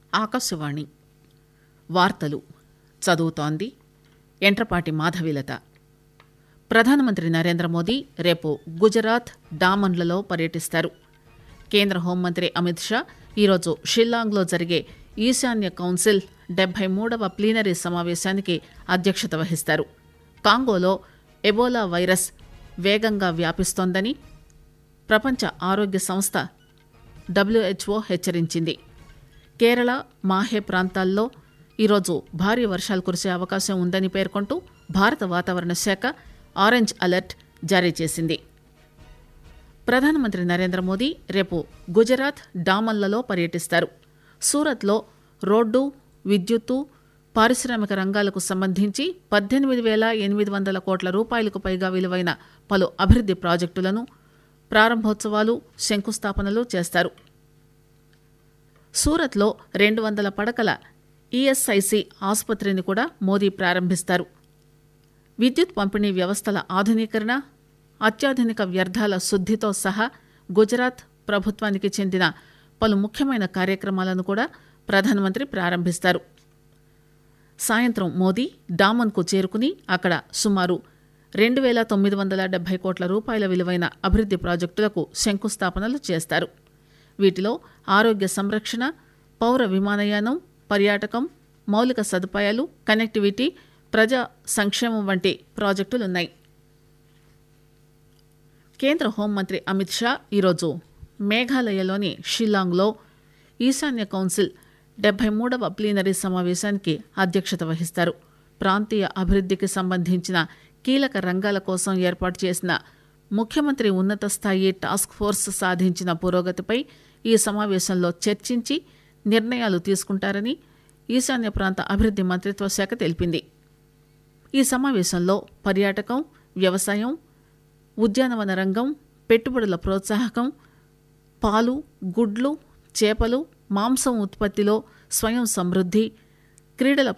ఆకాశవాణి వార్తలు చదువుతోంది ఎంట్రపాటి మాధవీలత ప్రధానమంత్రి నరేంద్ర మోదీ రేపు గుజరాత్ డామన్లలో పర్యటిస్తారు కేంద్ర హోంమంత్రి అమిత్ షా ఈరోజు షిల్లాంగ్లో జరిగే ఈశాన్య కౌన్సిల్ డెబ్బై మూడవ ప్లీనరీ సమావేశానికి అధ్యక్షత వహిస్తారు కాంగోలో ఎబోలా వైరస్ వేగంగా వ్యాపిస్తోందని ప్రపంచ ఆరోగ్య సంస్థ డబ్ల్యూహెచ్ఓ హెచ్చరించింది కేరళ మాహే ప్రాంతాల్లో ఈరోజు భారీ వర్షాలు కురిసే అవకాశం ఉందని పేర్కొంటూ భారత వాతావరణ శాఖ ఆరెంజ్ అలర్ట్ జారీ చేసింది ప్రధానమంత్రి నరేంద్ర మోదీ రేపు గుజరాత్ డామన్లలో పర్యటిస్తారు సూరత్లో రోడ్డు విద్యుత్తు పారిశ్రామిక రంగాలకు సంబంధించి పద్దెనిమిది వేల ఎనిమిది వందల కోట్ల రూపాయలకు పైగా విలువైన పలు అభివృద్ది ప్రాజెక్టులను ప్రారంభోత్సవాలు శంకుస్థాపనలు చేస్తారు సూరత్లో రెండు వందల పడకల ఈఎస్ఐసి ఆసుపత్రిని కూడా మోదీ ప్రారంభిస్తారు విద్యుత్ పంపిణీ వ్యవస్థల ఆధునీకరణ అత్యాధునిక వ్యర్థాల శుద్దితో సహా గుజరాత్ ప్రభుత్వానికి చెందిన పలు ముఖ్యమైన కార్యక్రమాలను కూడా ప్రధానమంత్రి ప్రారంభిస్తారు సాయంత్రం మోదీ డామన్కు చేరుకుని అక్కడ సుమారు రెండు వేల తొమ్మిది వందల డెబ్బై కోట్ల రూపాయల విలువైన అభివృద్ది ప్రాజెక్టులకు శంకుస్థాపనలు చేస్తారు వీటిలో ఆరోగ్య సంరక్షణ పౌర విమానయానం పర్యాటకం మౌలిక సదుపాయాలు కనెక్టివిటీ ప్రజా సంక్షేమం వంటి ప్రాజెక్టులున్నాయి కేంద్ర హోంమంత్రి అమిత్ షా ఈరోజు మేఘాలయలోని షిల్లాంగ్లో ఈశాన్య కౌన్సిల్ డెబ్బై మూడవ ప్లీనరీ సమావేశానికి అధ్యక్షత వహిస్తారు ప్రాంతీయ అభివృద్ధికి సంబంధించిన కీలక రంగాల కోసం ఏర్పాటు చేసిన ముఖ్యమంత్రి ఉన్నత స్థాయి టాస్క్ ఫోర్స్ సాధించిన పురోగతిపై ఈ సమావేశంలో చర్చించి నిర్ణయాలు తీసుకుంటారని ఈశాన్య ప్రాంత అభివృద్ది మంత్రిత్వ శాఖ తెలిపింది ఈ సమావేశంలో పర్యాటకం వ్యవసాయం ఉద్యానవన రంగం పెట్టుబడుల ప్రోత్సాహకం పాలు గుడ్లు చేపలు మాంసం ఉత్పత్తిలో స్వయం సమృద్ధి క్రీడల